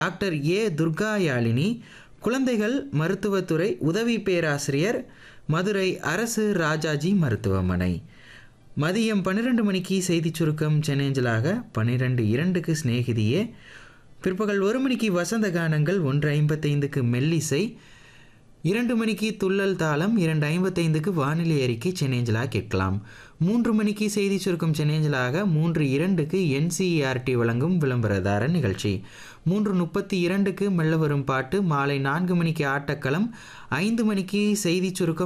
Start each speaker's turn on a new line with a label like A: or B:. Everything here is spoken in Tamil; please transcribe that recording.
A: டாக்டர் ஏ துர்காயாழினி குழந்தைகள் மருத்துவத்துறை உதவி பேராசிரியர் மதுரை அரசு ராஜாஜி மருத்துவமனை மதியம் பன்னிரெண்டு மணிக்கு செய்திச் சுருக்கம் சென்னேஞ்சலாக பன்னிரெண்டு இரண்டுக்கு சிநேகிதியே பிற்பகல் ஒரு மணிக்கு வசந்த கானங்கள் ஒன்று ஐம்பத்தைந்துக்கு மெல்லிசை இரண்டு மணிக்கு துள்ளல் தாளம் இரண்டு ஐம்பத்தைந்துக்கு வானிலை அறிக்கை சென்னேஞ்சலாக கேட்கலாம் மூன்று மணிக்கு செய்தி சுருக்கம் சென்னேஞ்சலாக மூன்று இரண்டுக்கு என்சிஇஆர்டி வழங்கும் விளம்பரதார நிகழ்ச்சி மூன்று முப்பத்தி இரண்டுக்கு மெல்ல வரும் பாட்டு மாலை நான்கு மணிக்கு ஆட்டக்களம் ஐந்து மணிக்கு செய்தி சுருக்கம்